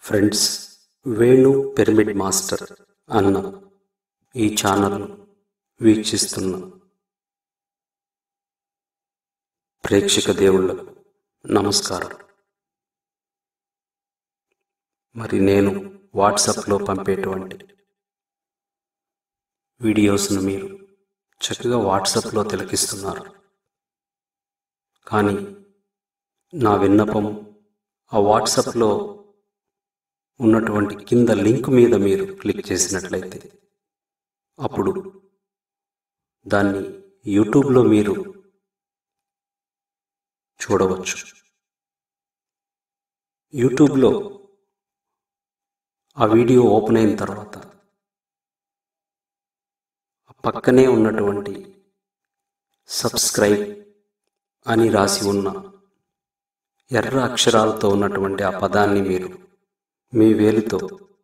Friends Venu pyramid master అన్న ఈ channel వీక్షిస్తున్న ప్రేక్షక దేవుళ్ళకు నమస్కారం మరి నేను వాట్సాప్లో పంపేటువంటి వీడియోస్ను మీరు చక్కగా వాట్సాప్లో తిలకిస్తున్నారు కానీ నా విన్నపం ఆ వాట్సాప్లో ఉన్నటువంటి కింద లింక్ మీద మీరు క్లిక్ చేసినట్లయితే అప్పుడు దాన్ని యూట్యూబ్లో మీరు చూడవచ్చు యూట్యూబ్లో ఆ వీడియో ఓపెన్ అయిన తర్వాత ఆ పక్కనే ఉన్నటువంటి సబ్స్క్రైబ్ అని రాసి ఉన్న ఎర్ర అక్షరాలతో ఉన్నటువంటి ఆ పదాన్ని మీరు మీ వేలితో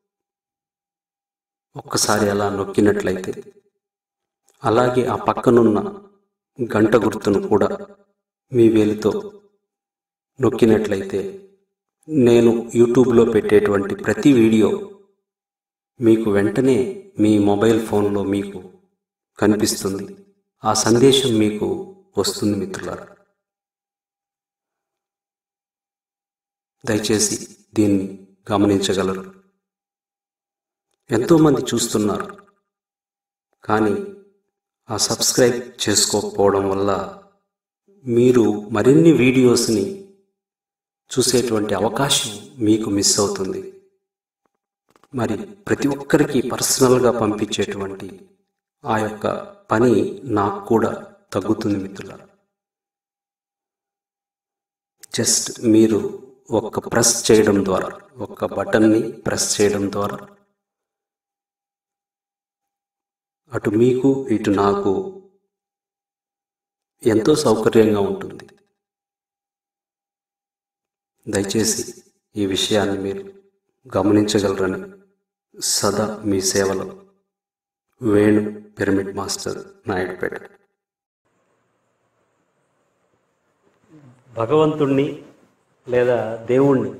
ఒక్కసారి అలా నొక్కినట్లయితే అలాగే ఆ పక్కనున్న గంట గుర్తును కూడా మీ వేలితో నొక్కినట్లయితే నేను యూట్యూబ్లో పెట్టేటువంటి ప్రతి వీడియో మీకు వెంటనే మీ మొబైల్ ఫోన్లో మీకు కనిపిస్తుంది ఆ సందేశం మీకు వస్తుంది మిత్రులారా దయచేసి దీన్ని గమనించగలరు ఎంతోమంది చూస్తున్నారు కానీ ఆ సబ్స్క్రైబ్ చేసుకోకపోవడం వల్ల మీరు మరిన్ని వీడియోస్ని చూసేటువంటి అవకాశం మీకు మిస్ అవుతుంది మరి ప్రతి ఒక్కరికి పర్సనల్గా పంపించేటువంటి ఆ యొక్క పని నాకు కూడా తగ్గుతుంది మిత్రులారా జస్ట్ మీరు ఒక్క ప్రెస్ చేయడం ద్వారా ఒక్క బటన్ని ప్రెస్ చేయడం ద్వారా అటు మీకు ఇటు నాకు ఎంతో సౌకర్యంగా ఉంటుంది దయచేసి ఈ విషయాన్ని మీరు గమనించగలరని సదా మీ సేవలో వేణు పిరమిడ్ మాస్టర్ నాయుడుపేట భగవంతుణ్ణి లేదా దేవుణ్ణి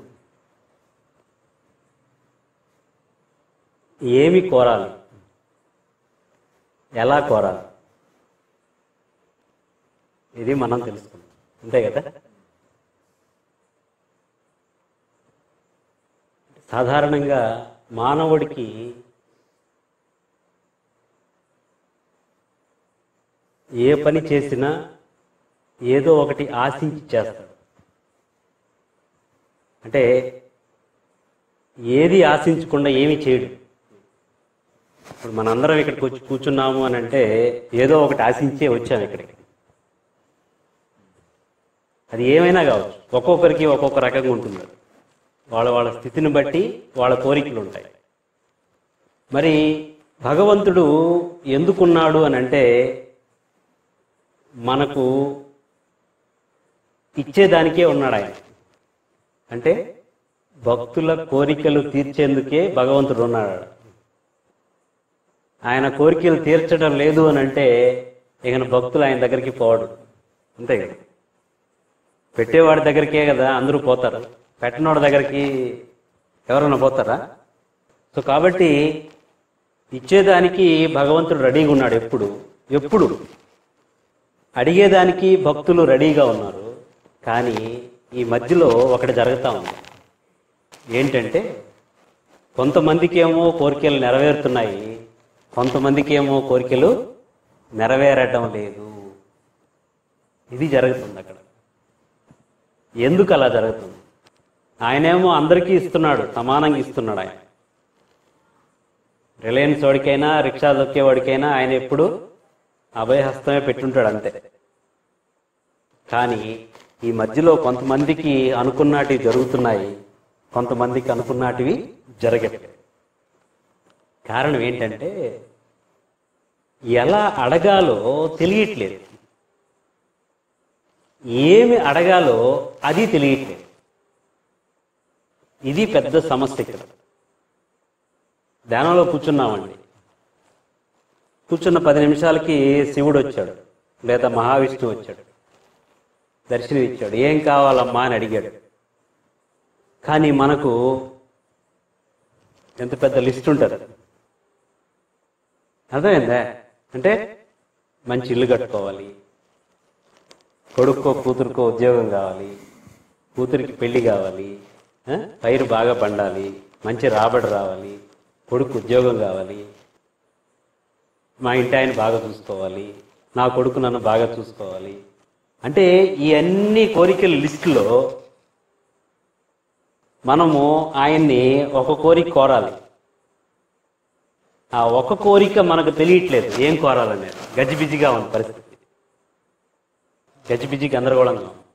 ఏమి కోరాలి ఎలా కోరాలి ఇది మనం తెలుసుకుందాం అంతే కదా సాధారణంగా మానవుడికి ఏ పని చేసినా ఏదో ఒకటి ఆశించి చేస్తాడు అంటే ఏది ఆశించకుండా ఏమీ చేయడు ఇప్పుడు మనందరం ఇక్కడికి వచ్చి కూర్చున్నాము అని అంటే ఏదో ఒకటి ఆశించే వచ్చాము ఇక్కడికి అది ఏమైనా కావచ్చు ఒక్కొక్కరికి ఒక్కొక్క రకంగా ఉంటుంది అది. వాళ్ళ వాళ్ళ స్థితిని బట్టి వాళ్ళ కోరికలు ఉంటాయి మరి భగవంతుడు ఎందుకున్నాడు అని అంటే మనకు ఇచ్చేదానికే ఉన్నాడు ఆయన అంటే భక్తుల కోరికలు తీర్చేందుకే భగవంతుడు ఉన్నాడు ఆయన కోరికలు తీర్చడం లేదు అని అంటే ఇక భక్తులు ఆయన దగ్గరికి పోవడు అంతే కదా పెట్టేవాడి దగ్గరికే కదా అందరూ పోతారు పెట్టినోడి దగ్గరికి ఎవరైనా పోతారా సో కాబట్టి ఇచ్చేదానికి భగవంతుడు రెడీగా ఉన్నాడు ఎప్పుడు ఎప్పుడు అడిగేదానికి భక్తులు రెడీగా ఉన్నారు కానీ ఈ మధ్యలో ఒకటి జరుగుతూ ఉంది ఏంటంటే కొంతమందికి ఏమో కోరికలు నెరవేరుతున్నాయి కొంతమందికి ఏమో కోరికలు నెరవేరటం లేదు ఇది జరుగుతుంది అక్కడ ఎందుకు అలా జరుగుతుంది ఆయనేమో అందరికీ ఇస్తున్నాడు సమానంగా ఇస్తున్నాడు ఆయన రిలయన్స్ వాడికైనా రిక్షా దొక్కేవాడికైనా ఆయన ఎప్పుడు అభయహస్తమే పెట్టుంటాడు అంతే కానీ ఈ మధ్యలో కొంతమందికి అనుకున్నటివి జరుగుతున్నాయి కొంతమందికి అనుకున్నటివి జరగట్లేదు కారణం ఏంటంటే ఎలా అడగాలో తెలియట్లేదు ఏమి అడగాలో అది తెలియట్లేదు ఇది పెద్ద సమస్య ఇక్కడ ధ్యానంలో కూర్చున్నామండి కూర్చున్న పది నిమిషాలకి శివుడు వచ్చాడు లేదా మహావిష్ణువు వచ్చాడు దర్శనం ఇచ్చాడు ఏం కావాలమ్మా అని అడిగాడు కానీ మనకు ఎంత పెద్ద లిస్ట్ ఉంటుంది అర్థమైందా అంటే మంచి ఇల్లు కట్టుకోవాలి కొడుక్కో కూతురుకో ఉద్యోగం కావాలి కూతురికి పెళ్లి కావాలి ఆ? పైరు బాగా పండాలి మంచి రాబడి రావాలి కొడుకు ఉద్యోగం కావాలి మా ఇంటి ఆయన బాగా చూసుకోవాలి నా కొడుకు నన్ను బాగా చూసుకోవాలి అంటే ఈ అన్ని కోరికల లిస్టులో మనము ఆయన్ని ఒక కోరిక కోరాలి ఆ ఒక కోరిక మనకు తెలియట్లేదు ఏం కోరాలనేది గజిబిజిగా ఉంది పరిస్థితి గజిబిజి గందరగోళంగా ఉంది.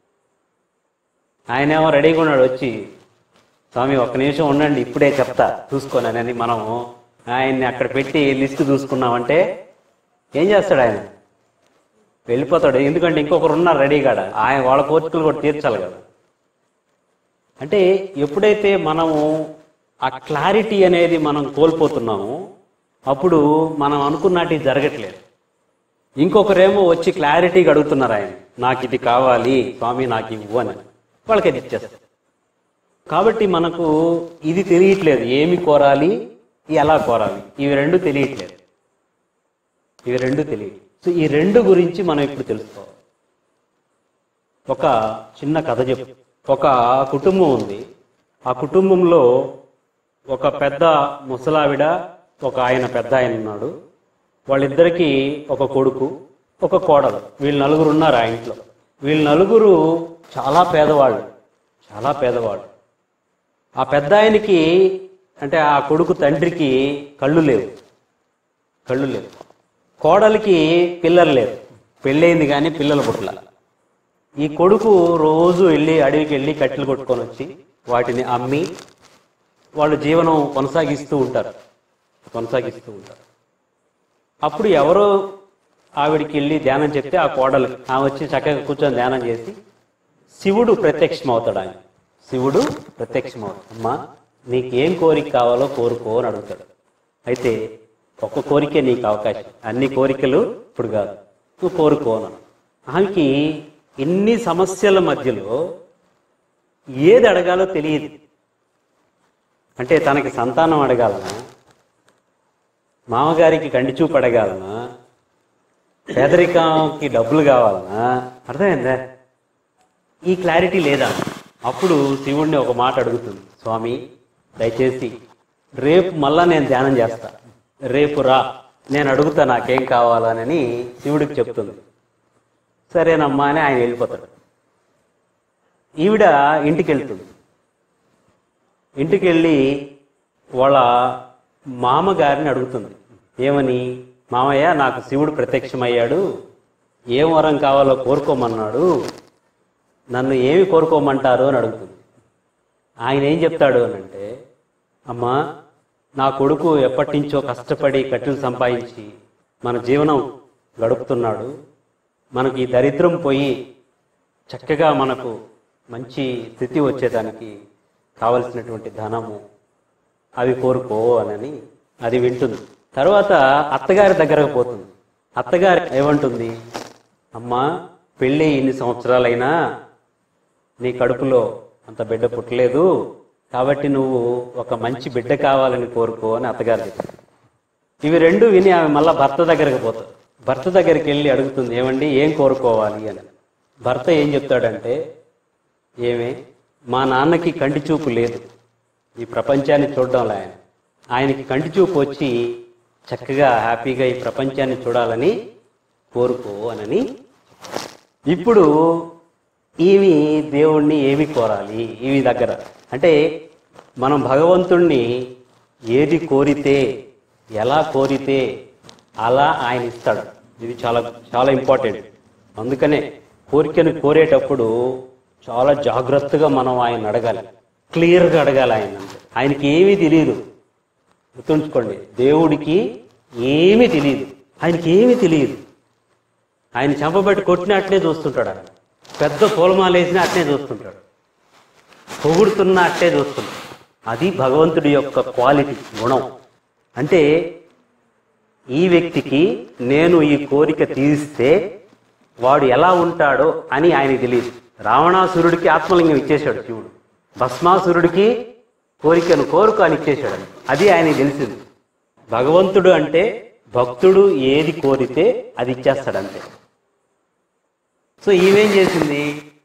ఆయనేమో రెడీగా ఉన్నాడు వచ్చి స్వామి ఒక్క నిమిషం ఉండండి ఇప్పుడే చెప్తా చూసుకోనని అని మనం ఆయన్ని అక్కడ పెట్టి లిస్ట్ చూసుకున్నామంటే ఏం చేస్తాడు ఆయన వెళ్ళిపోతాడు ఎందుకంటే ఇంకొకరు ఉన్నారు రెడీగాడ ఆయన వాళ్ళ కోరికలు కూడా తీర్చాలి కదా అంటే ఎప్పుడైతే మనము ఆ క్లారిటీ అనేది మనం కోల్పోతున్నామో అప్పుడు మనం అనుకున్నట్టు జరగట్లేదు ఇంకొకరేమో వచ్చి క్లారిటీగా అడుగుతున్నారు ఆయన నాకు ఇది కావాలి స్వామి నాకు ఇవ్వు అని వాళ్ళకి అది ఇచ్చేస్తారు కాబట్టి మనకు ఇది తెలియట్లేదు ఏమి కోరాలి ఎలా కోరాలి ఇవి రెండు తెలియట్లేదు ఇవి రెండు తెలియదు సో ఈ రెండు గురించి మనం ఇప్పుడు తెలుసుకోవాలి ఒక చిన్న కథ చెప్పు ఒక కుటుంబం ఉంది ఆ కుటుంబంలో ఒక పెద్ద ముసలావిడ ఒక ఆయన పెద్ద ఆయన ఉన్నాడు వాళ్ళిద్దరికీ ఒక కొడుకు ఒక కోడలు వీళ్ళు నలుగురు ఉన్నారు ఆ ఇంట్లో వీళ్ళు నలుగురు చాలా పేదవాళ్ళు చాలా పేదవాళ్ళు ఆ పెద్ద ఆయనకి అంటే ఆ కొడుకు తండ్రికి కళ్ళు లేవు కళ్ళు లేవు కోడలికి పిల్లలు లేరు పెళ్ళయింది కానీ పిల్లలు పుట్ల ఈ కొడుకు రోజు వెళ్ళి అడవికి వెళ్ళి కట్టెలు కొట్టుకొని వచ్చి వాటిని అమ్మి వాళ్ళు జీవనం కొనసాగిస్తూ ఉంటారు కొనసాగిస్తూ ఉంటారు అప్పుడు ఎవరో ఆవిడికి వెళ్ళి ధ్యానం చెప్తే ఆ కోడలు ఆమె వచ్చి చక్కగా కూర్చొని ధ్యానం చేసి శివుడు ప్రత్యక్షం అవుతాడు ఆయన శివుడు ప్రత్యక్షం అవుతాడు అమ్మా నీకేం కోరిక కావాలో కోరుకో అని అడుగుతాడు అయితే ఒక్క కోరికే నీకు అవకాశం అన్ని కోరికలు ఇప్పుడు కాదు నువ్వు కోరుకో అన్నాడు ఆమెకి ఎన్ని సమస్యల మధ్యలో ఏది అడగాలో తెలియదు అంటే తనకి సంతానం అడగాలనా మామగారికి కంటి చూపు అడగాలనా పేదరికంకి డబ్బులు కావాలనా అర్థమైందా ఈ క్లారిటీ లేదా అప్పుడు శివుడిని ఒక మాట అడుగుతుంది స్వామి దయచేసి రేపు మళ్ళా నేను ధ్యానం చేస్తా రేపు రా నేను అడుగుతా నాకేం కావాలనని శివుడికి చెప్తుంది సరేనమ్మా అని ఆయన వెళ్ళిపోతాడు ఈవిడ ఇంటికి వెళ్తుంది ఇంటికి వెళ్ళి వాళ్ళ మామగారిని అడుగుతుంది ఏమని మామయ్య నాకు శివుడు ప్రత్యక్షమయ్యాడు ఏం వరం కావాలో కోరుకోమన్నాడు నన్ను ఏమి కోరుకోమంటారు అని అడుగుతుంది ఆయన ఏం చెప్తాడు అని అంటే అమ్మా నా కొడుకు ఎప్పటి నుంచో కష్టపడి కట్టెలు సంపాదించి మన జీవనం గడుపుతున్నాడు మనకి ఈ దరిద్రం పోయి చక్కగా మనకు మంచి స్థితి వచ్చేదానికి కావలసినటువంటి ధనము అవి కోరుకో అని అది వింటుంది తర్వాత అత్తగారి దగ్గరకు పోతుంది అత్తగారి ఏమంటుంది అమ్మా పెళ్ళి ఇన్ని సంవత్సరాలైనా నీ కడుపులో అంత బిడ్డ పుట్టలేదు కాబట్టి నువ్వు ఒక మంచి బిడ్డ కావాలని కోరుకో అని అత్తగారు చెప్తుంది ఇవి రెండు విని ఆమె మళ్ళా భర్త దగ్గరకు పోతుంది భర్త దగ్గరికి వెళ్ళి అడుగుతుంది ఏమండి ఏం కోరుకోవాలి అని భర్త ఏం చెప్తాడంటే ఏమే మా నాన్నకి కంటి చూపు లేదు ఈ ప్రపంచాన్ని చూడడంలో ఆయన ఆయనకి కంటి చూపు వచ్చి చక్కగా హ్యాపీగా ఈ ప్రపంచాన్ని చూడాలని కోరుకో అనని ఇప్పుడు ఈవి దేవుణ్ణి ఏమి కోరాలి ఈవి దగ్గర అంటే మనం భగవంతుణ్ణి ఏది కోరితే ఎలా కోరితే అలా ఆయన ఇస్తాడు ఇది చాలా చాలా ఇంపార్టెంట్ అందుకనే కోరికను కోరేటప్పుడు చాలా జాగ్రత్తగా మనం ఆయన అడగాలి క్లియర్గా అడగాలి ఆయన ఆయనకి ఏమీ తెలియదు గుర్తుంచుకోండి దేవుడికి ఏమీ తెలియదు ఆయనకి ఏమీ తెలియదు ఆయన చెంపబెట్టి కొట్టిన అట్నే చూస్తుంటాడు ఆయన పెద్ద పూలమాల వేసినా అట్నే చూస్తుంటాడు పొగుడుతున్న అట్టే చూస్తుంటాడు అది భగవంతుడి యొక్క క్వాలిటీ గుణం అంటే ఈ వ్యక్తికి నేను ఈ కోరిక తీరిస్తే వాడు ఎలా ఉంటాడో అని ఆయనకి తెలియదు రావణాసురుడికి ఆత్మలింగం ఇచ్చేశాడు శివుడు భస్మాసురుడికి కోరికను కోరుకు అని ఇచ్చేశాడు అది ఆయన తెలిసింది భగవంతుడు అంటే భక్తుడు ఏది కోరితే అది ఇచ్చేస్తాడు అంతే సో ఈమెం చేసింది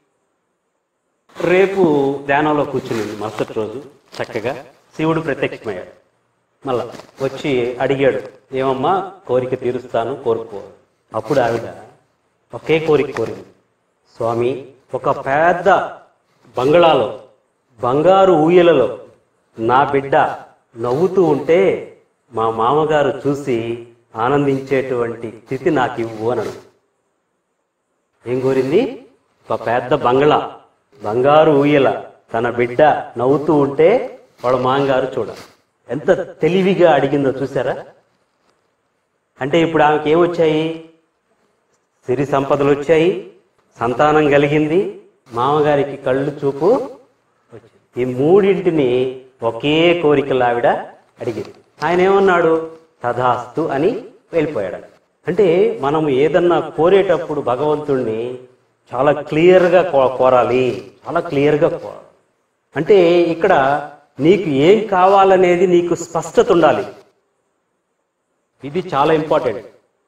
రేపు ధ్యానంలో కూర్చునింది మరుసటి రోజు చక్కగా శివుడు ప్రత్యక్షమయ్యాడు మళ్ళా వచ్చి అడిగాడు ఏమమ్మా కోరిక తీరుస్తాను కోరుకో అప్పుడు ఆవిడ ఒకే కోరిక కోరింది స్వామి ఒక పెద్ద బంగళాలో బంగారు ఊయలలో నా బిడ్డ నవ్వుతూ ఉంటే మా మామగారు చూసి ఆనందించేటువంటి స్థితి నాకు ఇవ్వు అని అన్నాడు. ఏం కోరింది ఒక పెద్ద బంగ్లా బంగారు ఊయల తన బిడ్డ నవ్వుతూ ఉంటే వాళ్ళ మాంగారు చూడ ఎంత తెలివిగా అడిగిందో చూసారా అంటే ఇప్పుడు ఆమెకి ఏమొచ్చాయి సిరి సంపదలు వచ్చాయి సంతానం కలిగింది మామగారికి కళ్ళు చూపు వచ్చింది ఈ మూడింటిని ఒకే కోరికలు ఆవిడ అడిగింది ఆయన ఏమన్నాడు తథాస్తు అని వెళ్ళిపోయాడు అంటే మనం ఏదన్నా కోరేటప్పుడు భగవంతుణ్ణి చాలా క్లియర్గా కో- కోరాలి చాలా క్లియర్గా కోరాలి అంటే ఇక్కడ నీకు ఏం కావాలనేది నీకు స్పష్టత ఉండాలి ఇది చాలా ఇంపార్టెంట్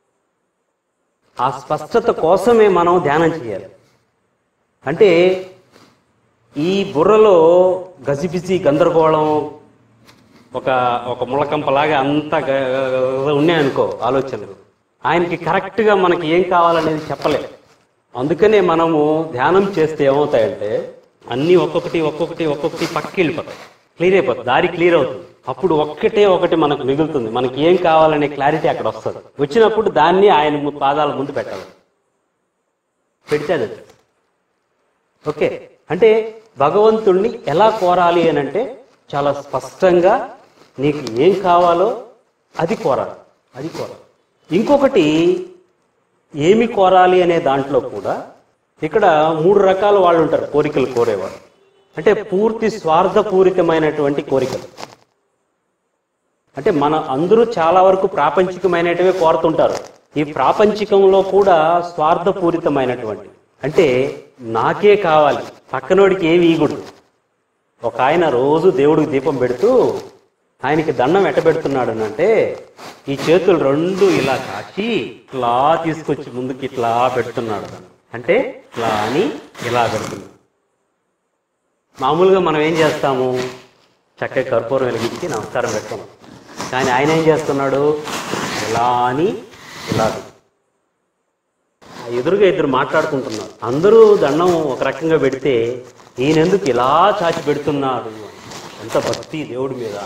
ఆ స్పష్టత కోసమే మనం ధ్యానం చేయాలి అంటే ఈ బుర్రలో గజిబిజి గందరగోళం ఒక ఒక ముళకంపలాగా అంతా గ- గ- ఉన్నాయనుకో ఆలోచనలు ఆయనకి కరెక్ట్గా మనకి ఏం కావాలనేది చెప్పలేదు అందుకనే మనము ధ్యానం చేస్తే ఏమవుతాయంటే అన్నీ ఒక్కొక్కటి ఒక్కొక్కటి ఒక్కొక్కటి పక్కకి వెళ్ళిపోతాయి క్లియర్ అయిపోతుంది దారి క్లియర్ అవుతుంది అప్పుడు ఒక్కటే ఒకటి మనకు మిగులుతుంది మనకి ఏం కావాలనే క్లారిటీ అక్కడ వస్తుంది వచ్చినప్పుడు దాన్ని ఆయన ము- పాదాల ముందు పెట్టాలి పెడితే అది వచ్చేస్తుంది. ఓకే అంటే భగవంతుణ్ణి ఎలా కోరాలి అని అంటే చాలా స్పష్టంగా నీకు ఏం కావాలో అది కోరాలి అది కోరాలి ఇంకొకటి ఏమి కోరాలి అనే దాంట్లో కూడా ఇక్కడ మూడు రకాల వాళ్ళు ఉంటారు కోరికలు కోరేవారు అంటే పూర్తి స్వార్థపూరితమైనటువంటి కోరికలు అంటే మన అందరూ చాలా వరకు ప్రాపంచికమైనటివే కోరుతుంటారు ఈ ప్రాపంచికంలో కూడా స్వార్థపూరితమైనటువంటి అంటే నాకే కావాలి పక్కనోడికి ఏమి ఇయ్యకూడదు ఒక ఆయన రోజు దేవుడికి దీపం పెడుతూ ఆయనకి దండం ఎట్టబెడుతున్నాడు అంటే ఈ చేతులు రెండు ఇలా కాచి ఇట్లా తీసుకొచ్చి ముందుకి ఇట్లా పెడుతున్నాడు అంటే ఇట్లా అని ఇలా పెడుతున్నాడు మామూలుగా మనం ఏం చేస్తాము చక్కగా కర్పూరం వెలిగించి నమస్కారం పెడతాం కానీ ఆయన ఏం చేస్తున్నాడు ఇలా అని ఇలా ఆ ఎదురుగా ఇద్దరు మాట్లాడుకుంటున్నారు అందరూ దండం ఒక రకంగా పెడితే ఈయనెందుకు ఇలా చాచి పెడుతున్నాడు ఎంత భక్తి దేవుడి మీద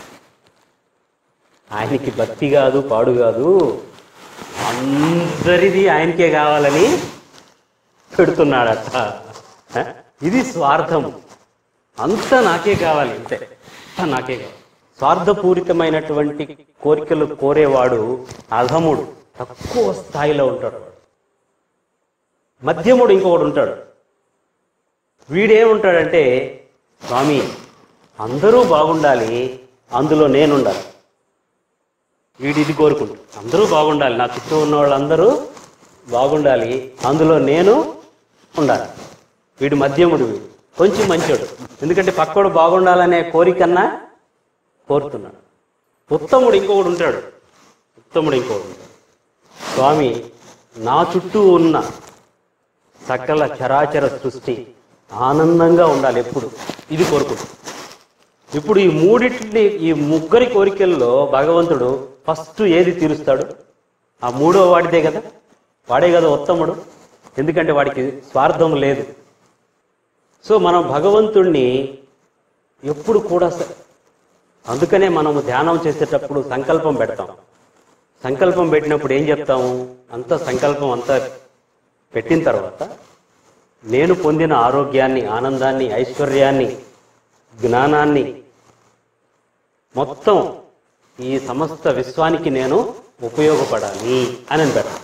ఆయనకి భక్తి కాదు పాడు కాదు అందరిది ఆయనకే కావాలని పెడుతున్నాడట హ? ఇది స్వార్థం అంతా నాకే కావాలి అంతే అంతా నాకే కావాలి స్వార్థపూరితమైనటువంటి కోరికలు కోరేవాడు అధముడు తక్కువ స్థాయిలో ఉంటాడు వాడు మధ్యముడు ఇంకొకడు ఉంటాడు వీడేముంటాడంటే స్వామి అందరూ బాగుండాలి అందులో నేనుండాలి వీడు ఇది కోరుకుంటాడు అందరూ బాగుండాలి నా చుట్టూ ఉన్న వాళ్ళందరూ బాగుండాలి అందులో నేను ఉండాలి వీడు మధ్యముడు వీడు కొంచెం మంచోడు ఎందుకంటే పక్కోడు బాగుండాలనే కోరికన్నా కోరుతున్నాడు ఉత్తముడు ఇంకొకడు ఉంటాడు ఉత్తముడు ఇంకొకడు ఉంటాడు స్వామి నా చుట్టూ ఉన్న సకల చరాచర సృష్టి ఆనందంగా ఉండాలి ఎప్పుడు ఇది కోరుకుంటాడు ఇప్పుడు ఈ మూడిటిని ఈ ముగ్గురి కోరికల్లో భగవంతుడు ఫస్ట్ ఏది తీరుస్తాడు ఆ మూడో వాడిదే కదా వాడే కదా ఉత్తముడు ఎందుకంటే వాడికి స్వార్థం లేదు సో మనం భగవంతుణ్ణి ఎప్పుడు కూడా స- అందుకనే మనము ధ్యానం చేసేటప్పుడు సంకల్పం పెడతాం సంకల్పం పెట్టినప్పుడు ఏం చెప్తాము అంత సంకల్పం అంతా పెట్టిన తర్వాత నేను పొందిన ఆరోగ్యాన్ని ఆనందాన్ని ఐశ్వర్యాన్ని జ్ఞానాన్ని మొత్తం ఈ సమస్త విశ్వానికి నేను ఉపయోగపడాలి అని అని పెడతాం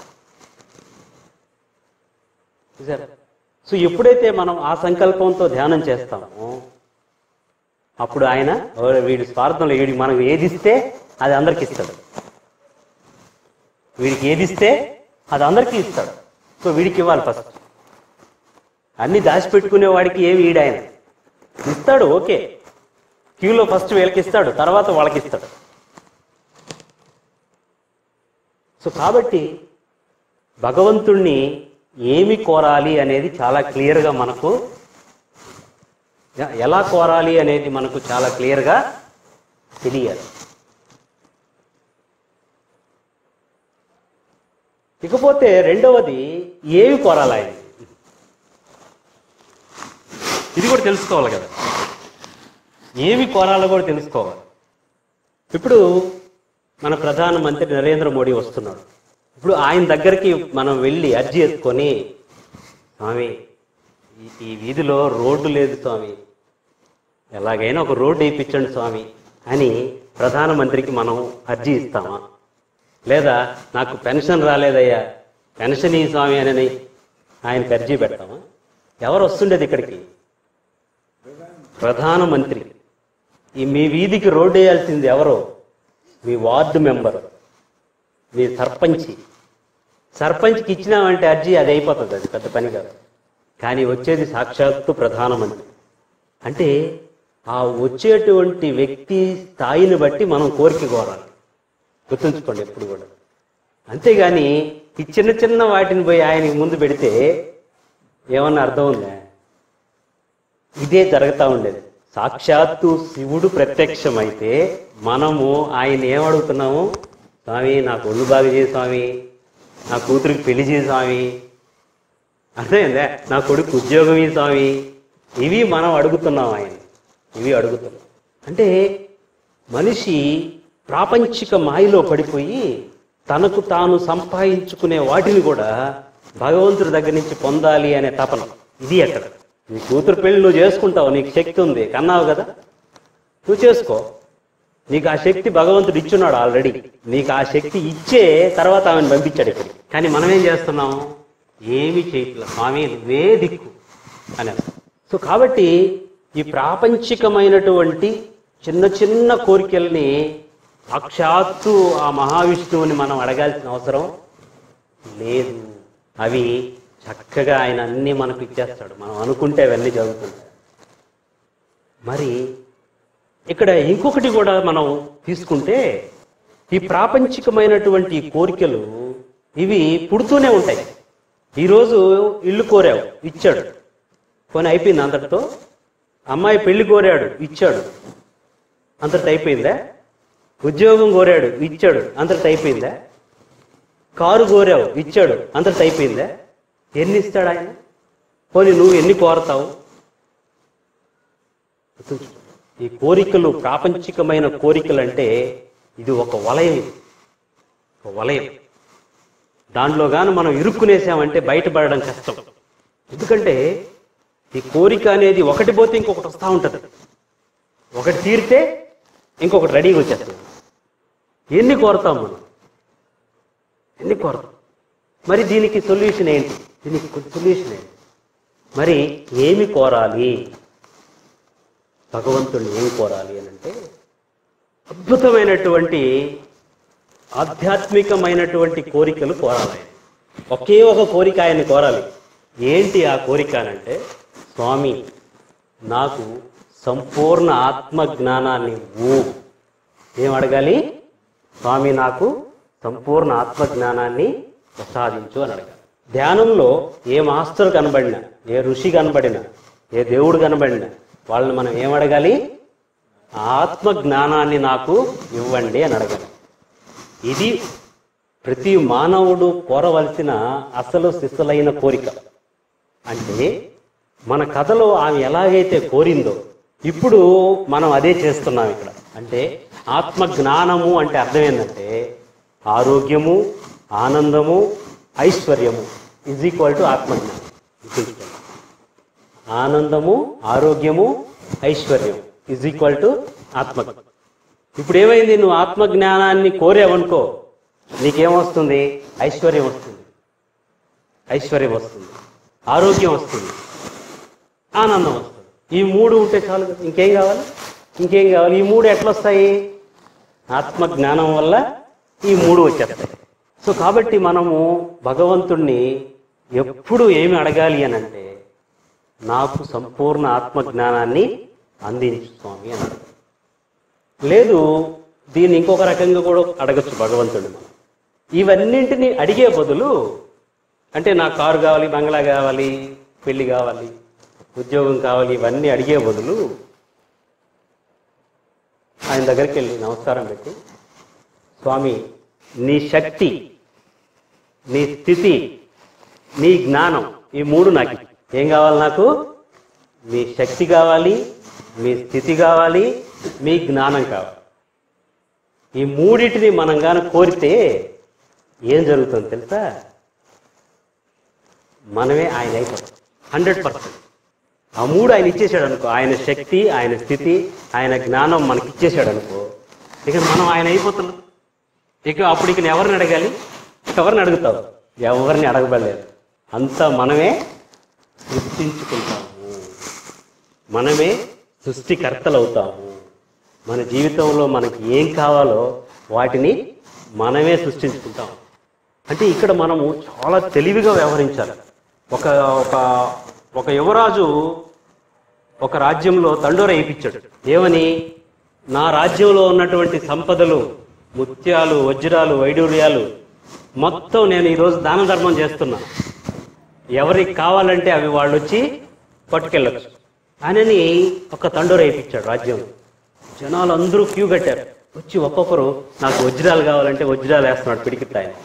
చూసారా? సో ఎప్పుడైతే మనం ఆ సంకల్పంతో ధ్యానం చేస్తామో అప్పుడు ఆయన "ఓ, వీడి స్వార్థంలో వీడికి మనం ఏది ఇస్తే అది అందరికి ఇస్తాడు వీడికి ఏది ఇస్తే అది అందరికీ ఇస్తాడు సో వీడికి ఇవ్వాలి ఫస్ట్ అన్ని దాచిపెట్టుకునే వాడికి ఏమి ఈడాయన ఇస్తాడు ఓకే క్యూలో ఫస్ట్ వీళ్ళకి ఇస్తాడు తర్వాత వాళ్ళకి ఇస్తాడు సో కాబట్టి భగవంతుణ్ణి ఏమి కోరాలి అనేది చాలా క్లియర్గా మనకు ఎ- ఎలా కోరాలి అనేది మనకు చాలా క్లియర్గా తెలియాలి ఇకపోతే రెండవది ఏమి కోరాలి ఆయన ఇది కూడా తెలుసుకోవాలి కదా ఏమి కోరాలో కూడా తెలుసుకోవాలి ఇప్పుడు మన ప్రధానమంత్రి నరేంద్ర మోడీ వస్తున్నాడు ఇప్పుడు ఆయన దగ్గరికి మనం వెళ్ళి అర్జీ ఎత్తుకొని స్వామి ఈ- ఈ వీధిలో రోడ్డు లేదు స్వామి ఎలాగైనా ఒక రోడ్డు వేయించండి స్వామి అని ప్రధానమంత్రికి మనం అర్జీ ఇస్తామా లేదా నాకు పెన్షన్ రాలేదయ్యా పెన్షన్ ఈ స్వామి అని ఆయనకి అర్జీ పెడతామా ఎవరు వస్తుండేది ఇక్కడికి ప్రధానమంత్రి ఈ మీ వీధికి రోడ్డు వేయాల్సింది ఎవరో మీ వార్డు మెంబర్ మీ సర్పంచి సర్పంచ్కి ఇచ్చినామంటే అర్జీ అది అయిపోతుంది అది పెద్ద పని కాదు కానీ వచ్చేది సాక్షాత్తు ప్రధానమంత్రి అంటే ఆ వచ్చేటువంటి వ్యక్తి స్థాయిని బట్టి మనం కోరిక కోరాలి గుర్తుంచుకోండి ఎప్పుడు కూడా అంతేగాని ఈ చిన్న చిన్న వాటిని పోయి ఆయనకి ముందు పెడితే ఏమన్నా అర్థం ఉందా ఇదే జరుగుతూ ఉండేది సాక్షాత్తు శివుడు ప్రత్యక్షమైతే మనము ఆయన ఏమడుగుతున్నాము స్వామి నాకు ఒళ్ళు బాగా చేయి స్వామి నా కూతురికి పెళ్లి చేయి స్వామి అర్థమైందా నా కొడుకు ఉద్యోగం ఈ స్వామి ఇవి మనం అడుగుతున్నాం ఆయన ఇవి అడుగుతున్నాం అంటే మనిషి ప్రాపంచిక మాయలో పడిపోయి తనకు తాను సంపాదించుకునే వాటిని కూడా భగవంతుడి దగ్గర నుంచి పొందాలి అనే తపన ఇది అక్కడ నీ కూతురు పెళ్లి నువ్వు చేసుకుంటావు నీకు శక్తి ఉంది కన్నావు కదా నువ్వు చేసుకో నీకు ఆ శక్తి భగవంతుడు ఇచ్చున్నాడు ఆల్రెడీ నీకు ఆ శక్తి ఇచ్చే తర్వాత ఆమెను పంపించాడు ఇక్కడికి కానీ మనం ఏం చేస్తున్నాం ఏమి చేయట్లేదు స్వామి నువ్వే దిక్కు అని సో కాబట్టి ఈ ప్రాపంచికమైనటువంటి చిన్న చిన్న కోరికల్ని సాక్షాత్తు ఆ మహావిష్ణువుని మనం అడగాల్సిన అవసరం లేదు అవి చక్కగా ఆయన అన్నీ మనకు ఇచ్చేస్తాడు మనం అనుకుంటే అవన్నీ జరుగుతుంటాయి మరి ఇక్కడ ఇంకొకటి కూడా మనం తీసుకుంటే ఈ ప్రాపంచికమైనటువంటి కోరికలు ఇవి పుడుతూనే ఉంటాయి ఈరోజు ఇల్లు కోరావు ఇచ్చాడు కొని అయిపోయింది అంతటితో అమ్మాయి పెళ్లి కోరాడు ఇచ్చాడు అంతటి అయిపోయిందా ఉద్యోగం కోరాడు ఇచ్చాడు అంతటి అయిపోయిందా కారు కోరావు ఇచ్చాడు అంతటి అయిపోయిందా ఎన్ని ఇస్తాడు ఆయన పోనీ నువ్వు ఎన్ని కోరతావు గుర్తుంచుకో. ఈ కోరికలు ప్రాపంచికమైన కోరికలు అంటే ఇది ఒక వలయం ఇది. ఒక వలయం దానిలో గాను మనం ఇరుక్కునేసామంటే బయటపడడం కష్టం ఎందుకంటే ఈ కోరిక అనేది ఒకటి పోతే ఇంకొకటి వస్తూ ఉంటుంది ఒకటి తీరితే ఇంకొకటి రెడీగా వచ్చేస్తుంది ఎన్ని కోరతాం మనం ఎన్ని కోరతాం మరి దీనికి సొల్యూషన్ ఏంటి దీనికి సొల్యూషన్ ఏంటి మరి ఏమి కోరాలి భగవంతుడిని ఏం కోరాలి అని అంటే అద్భుతమైనటువంటి ఆధ్యాత్మికమైనటువంటి కోరికలు కోరాలి ఆయన. ఒకే ఒక కోరిక ఆయన కోరాలి ఏంటి ఆ కోరిక అనంటే స్వామి నాకు సంపూర్ణ ఆత్మ జ్ఞానాన్ని ఇవ్వు ఏం అడగాలి స్వామి నాకు సంపూర్ణ ఆత్మ జ్ఞానాన్ని ప్రసాదించు అని అడగాలి ధ్యానంలో ఏ మాస్టర్ కనబడినా ఏ ఋషి కనబడినా ఏ దేవుడు కనబడినా వాళ్ళని మనం ఏం అడగాలి ఆత్మ జ్ఞానాన్ని నాకు ఇవ్వండి అని అడగాలి ఇది ప్రతి మానవుడు కోరవలసిన అసలు సిసలైన కోరిక అంటే మన కథలో ఆమె ఎలాగైతే కోరిందో ఇప్పుడు మనం అదే చేస్తున్నాం ఇక్కడ అంటే ఆత్మ జ్ఞానము అంటే అర్థం ఏంటంటే ఆరోగ్యము ఆనందము ఐశ్వర్యము ఇజ్ ఈక్వల్ టు ఆత్మజ్ఞానం గుర్తుంచుకోండి. ఆనందము ఆరోగ్యము ఐశ్వర్యం ఇజ్ ఈక్వల్ టు ఆత్మ ఇప్పుడు ఏమైంది నువ్వు ఆత్మజ్ఞానాన్ని కోరావనుకో నీకేమొస్తుంది ఐశ్వర్యం వస్తుంది ఐశ్వర్యం వస్తుంది ఆరోగ్యం వస్తుంది ఆనందం వస్తుంది ఈ మూడు ఉంటే చాలు కదా. ఇంకేం కావాలి ఇంకేం కావాలి ఈ మూడు ఎట్లా వస్తాయి ఆత్మ జ్ఞానం వల్ల ఈ మూడు వచ్చేస్తాయి సో కాబట్టి మనము భగవంతుణ్ణి ఎప్పుడు ఏమి అడగాలి అని అంటే నాకు సంపూర్ణ ఆత్మ జ్ఞానాన్ని అందించు స్వామి అని అడగాలి. లేదు దీన్ని ఇంకొక రకంగా కూడా అడగచ్చు భగవంతుడు మనం ఇవన్నింటినీ అడిగే బదులు అంటే నాకు కారు కావాలి బంగ్లా కావాలి పెళ్లి కావాలి ఉద్యోగం కావాలి ఇవన్నీ అడిగే బదులు ఆయన దగ్గరికి వెళ్ళి నమస్కారం పెట్టి స్వామి నీ శక్తి నీ స్థితి నీ జ్ఞానం ఈ మూడు నాకు ఇవ్వు. ఏం కావాలి నాకు మీ శక్తి కావాలి మీ స్థితి కావాలి మీ జ్ఞానం కావాలి ఈ మూడింటిని మనం గాన కోరితే ఏం జరుగుతుంది తెలుసా మనమే ఆయన అయిపోతాం హండ్రెడ్ పర్సెంట్ ఆ మూడు ఆయన ఇచ్చేసాడు అనుకో ఆయన శక్తి ఆయన స్థితి ఆయన జ్ఞానం మనకి ఇచ్చేసాడు అనుకో ఇక మనం ఆయన అయిపోతున్నాం ఇక అప్పుడు ఇక ఎవరిని అడగాలి ఎవరిని అడుగుతావు ఎవరిని అడగబడలేదు అంతా మనమే సృష్టించుకుంటాము మనమే సృష్టికర్తలు అవుతాము మన జీవితంలో మనకి ఏం కావాలో వాటిని మనమే సృష్టించుకుంటాం అంటే ఇక్కడ మనము చాలా తెలివిగా వ్యవహరించాలి ఒక ఒక ఒక యువరాజు ఒక రాజ్యంలో తండోర వేయించాడు ఏమని నా రాజ్యంలో ఉన్నటువంటి సంపదలు ముత్యాలు వజ్రాలు వైడూర్యాలు మొత్తం నేను ఈరోజు దాన ధర్మం చేస్తున్నా ఎవరికి కావాలంటే అవి వాళ్ళు వచ్చి పట్టుకెళ్ళచ్చు అని ఒక తండోర వేయించాడు రాజ్యం జనాలు అందరూ క్యూ కట్టారు వచ్చి ఒక్కొక్కరు నాకు వజ్రాలు కావాలంటే వజ్రాలు వేస్తున్నాడు పిడికిట్ ఆయన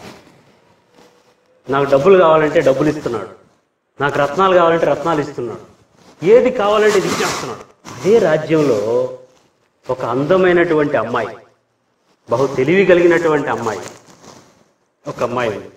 నాకు డబ్బులు కావాలంటే డబ్బులు ఇస్తున్నాడు నాకు రత్నాలు కావాలంటే రత్నాలు ఇస్తున్నాడు ఏది కావాలంటే ఇది ఇచ్చేస్తున్నాడు అదే రాజ్యంలో ఒక అందమైనటువంటి అమ్మాయి బహు తెలివి కలిగినటువంటి అమ్మాయి ఒక అమ్మాయి ఉంది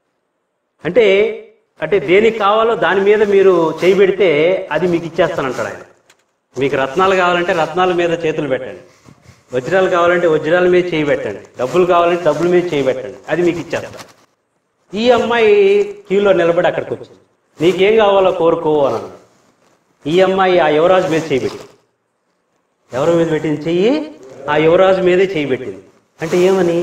అంటే అంటే దేనికి కావాలో దాని మీద మీరు చేయి పెడితే అది మీకు ఇచ్చేస్తానంటాడు ఆయన మీకు రత్నాలు కావాలంటే రత్నాల మీద చేతులు పెట్టండి వజ్రాలు కావాలంటే వజ్రాల మీద చేయి పెట్టండి డబ్బులు కావాలంటే డబ్బుల మీద చేయి పెట్టండి అది మీకు ఇచ్చేస్తా ఈ అమ్మాయి క్యూలో నిలబడి అక్కడికి వచ్చింది నీకేం కావాలో కోరుకో అని అన్నాడు ఈ అమ్మాయి ఆ యువరాజు మీద చేయి పెట్టింది ఎవరి మీద పెట్టింది చెయ్యి ఆ యువరాజు మీదే చేయి పెట్టింది అంటే ఏమని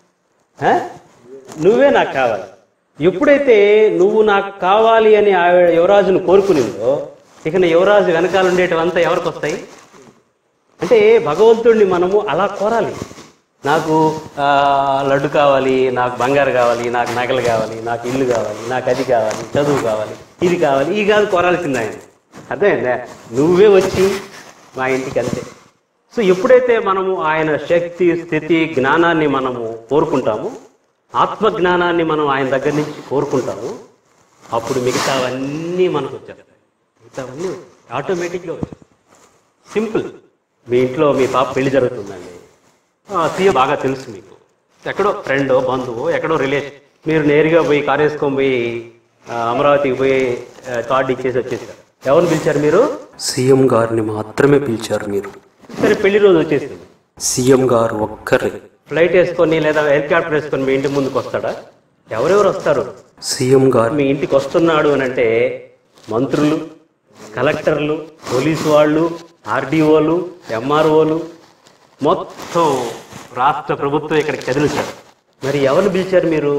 ఆ? నువ్వే నాకు కావాలి ఎప్పుడైతే నువ్వు నాకు కావాలి అని ఆ యువరాజును కోరుకునిందో ఇక నా యువరాజు వెనకాల ఉండేటివంతా ఎవరికి వస్తాయి అంటే భగవంతుడిని మనము అలా కోరాలి నాకు ఆ, లడ్డు కావాలి నాకు బంగారు కావాలి నాకు నగలు కావాలి నాకు ఇల్లు కావాలి నాకు అది కావాలి చదువు కావాలి ఇది కావాలి ఇది కాదు కోరాల్సింది ఆయన అర్థమైందా నువ్వే వచ్చి మా ఇంటికి అంతే సో ఎప్పుడైతే మనము ఆయన శక్తి స్థితి జ్ఞానాన్ని మనము కోరుకుంటామో ఆత్మ జ్ఞానాన్ని మనం ఆయన దగ్గర నుంచి కోరుకుంటాము అప్పుడు మిగతావన్నీ మనకు వచ్చేస్తాయి మిగతావన్నీ ఆటోమేటిక్గా వచ్చేస్తాయి సింపుల్ మీ ఇంట్లో మీ పాప పెళ్లి జరుగుతుందండి సీఎం బాగా తెలుసు మీకు ఎక్కడో ఫ్రెండో బంధువు ఎక్కడో రిలేషన్ మీరు నేరుగా పోయి కారు వేసుకొని పోయి ఆ, అమరావతికి పోయి ఆ, కార్డు ఇచ్చేసి వచ్చేసారు ఎవరిని పిలిచారు మీరు సీఎం గారిని మాత్రమే పిలిచారు మీరు సరే పెళ్లి రోజు వచ్చేసింది సీఎం గారు ఒక్కరే ఫ్లైట్ వేసుకొని లేదా హెలికాప్టర్ వేసుకొని మీ ఇంటి ముందుకు వస్తాడా ఎవరెవరు వస్తారు సీఎం గారు మీ ఇంటికి వస్తున్నాడు అని అంటే మంత్రులు కలెక్టర్లు పోలీసు వాళ్ళు ఆర్డీఓలు ఎంఆర్ఓలు మొత్తం రాష్ట్ర ప్రభుత్వం ఇక్కడికి కదిలించారు మరి ఎవరిని పిలిచారు మీరు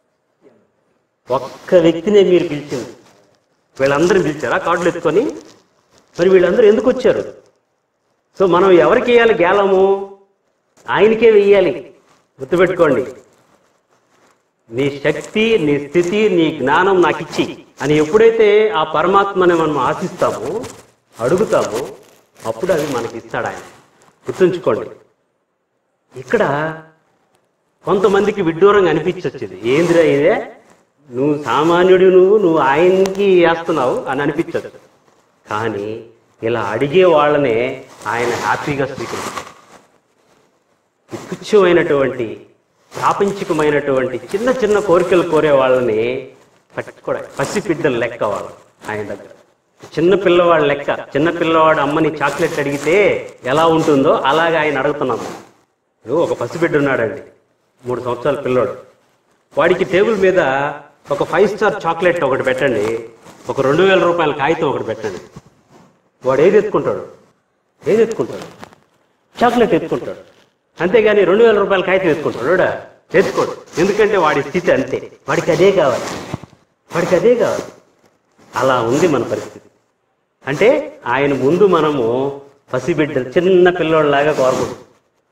ఒక్క వ్యక్తినే మీరు పిలిచింది వీళ్ళందరూ పిలిచారా కార్డులు ఎత్తుకొని మరి వీళ్ళందరూ ఎందుకు వచ్చారు సో మనం ఎవరికి వేయాలి గేలము ఆయనకే వెయ్యాలి గుర్తుపెట్టుకోండి నీ శక్తి నీ స్థితి నీ జ్ఞానం నాకు ఇచ్చి అని ఎప్పుడైతే ఆ పరమాత్మని మనం ఆశిస్తామో అడుగుతామో అప్పుడు అవి మనకి ఇస్తాడు ఆయన గుర్తుంచుకోండి ఇక్కడ కొంతమందికి విడ్డూరంగా అనిపించొచ్చేది ఏందిరా ఇదే నువ్వు సామాన్యుడు నువ్వు నువ్వు ఆయనకి వేస్తున్నావు అని అనిపించదు కానీ ఇలా అడిగే వాళ్ళనే ఆయన హ్యాపీగా స్వీకరిస్తారు ఈ తుచ్చమైనటువంటి ప్రాపంచికమైనటువంటి చిన్న చిన్న కోరికలు కోరే వాళ్ళని పట్టుకోవడం పసిబిడ్డల లెక్క వాళ్ళు ఆయన దగ్గర చిన్న పిల్లవాడు లెక్క చిన్న పిల్లవాడు అమ్మని చాక్లెట్ అడిగితే ఎలా ఉంటుందో అలాగే ఆయన అడుగుతున్నాము ఇదిగో ఒక పసిబిడ్డ ఉన్నాడండి మూడు సంవత్సరాల పిల్లోడు వాడికి టేబుల్ మీద ఒక ఫైవ్ స్టార్ చాక్లెట్ ఒకటి పెట్టండి ఒక రెండు వేల రూపాయల కాగితం ఒకటి పెట్టండి వాడు ఏది ఎత్తుకుంటాడు ఏది ఎత్తుకుంటాడు చాక్లెట్ ఎత్తుకుంటాడు అంతేగాని రెండు వేల రూపాయల కాగితం ఎత్తుకుంటాడు వాడా? ఎత్తుకోడు ఎందుకంటే వాడి స్థితి అంతే వాడికి అదే కావాలి వాడికి అదే కావాలి అలా ఉంది మన పరిస్థితి అంటే ఆయన ముందు మనము పసిబిడ్డలు చిన్న పిల్లోళ్ళలాగా కోరకూడదు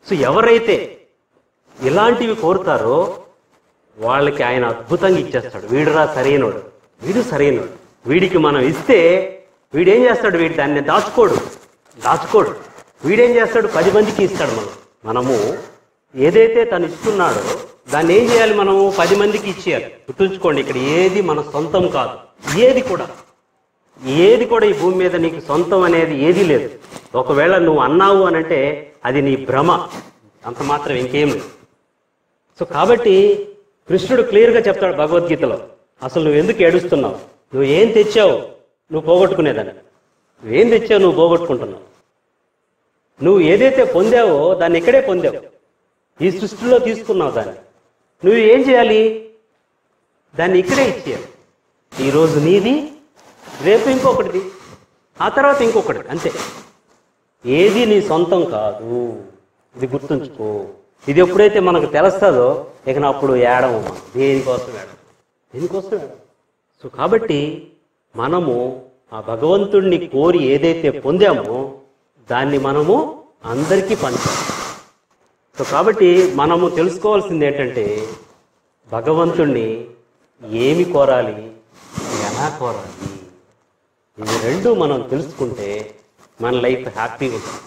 సో ఎవరైతే ఇలాంటివి కోరుతారో వాళ్ళకి ఆయన అద్భుతంగా ఇచ్చేస్తాడు వీడురా సరైనోడు వీడు సరైనోడు వీడికి మనం ఇస్తే వీడేం చేస్తాడు వీడు దాన్ని దాచుకోడు దాచుకోడు వీడేం చేస్తాడు పది మందికి ఇస్తాడు మనం మనము ఏదైతే తను ఇస్తున్నాడో దాన్ని ఏం చేయాలి మనము పది మందికి ఇచ్చేయాలి గుర్తుంచుకోండి ఇక్కడ ఏది మన సొంతం కాదు ఏది కూడా ఏది కూడా ఈ భూమి మీద నీకు సొంతం అనేది ఏదీ లేదు ఒకవేళ నువ్వు అన్నావు అని అంటే అది నీ భ్రమ అంత మాత్రం ఇంకేం లేదు సో కాబట్టి కృష్ణుడు క్లియర్గా చెప్తాడు భగవద్గీతలో అసలు నువ్వు ఎందుకు ఏడుస్తున్నావు నువ్వు ఏం తెచ్చావు నువ్వు పోగొట్టుకునేదాన్ని నువ్వేం తెచ్చావు నువ్వు పోగొట్టుకుంటున్నావు నువ్వు ఏదైతే పొందావో దాన్ని ఇక్కడే పొందావు ఈ సృష్టిలో తీసుకున్నావు దాన్ని నువ్వు ఏం చేయాలి దాన్ని ఇక్కడే ఇచ్చేయాలి ఈరోజు నీది రేపు ఇంకొకటిది ఆ తర్వాత ఇంకొకటి అంతే ఏది నీ సొంతం కాదు ఇది గుర్తుంచుకో ఇది ఎప్పుడైతే మనకు తెలుస్తుందో ఇక నా అప్పుడు ఏడము మనం. దేనికోసం ఏడం దేనికోసం ఏడం సో కాబట్టి మనము ఆ భగవంతుణ్ణి కోరి ఏదైతే పొందామో దాన్ని మనము అందరికీ పంచాలి సో కాబట్టి మనము తెలుసుకోవాల్సింది ఏంటంటే భగవంతుణ్ణి ఏమి కోరాలి ఎలా కోరాలి ఇవి రెండు మనం తెలుసుకుంటే మన లైఫ్ హ్యాపీగా ఉంటుంది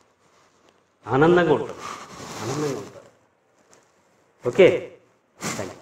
ఆనందంగా ఉంటుంది ఆనందంగా ఉంటుంది ఓకే థ్యాంక్ యూ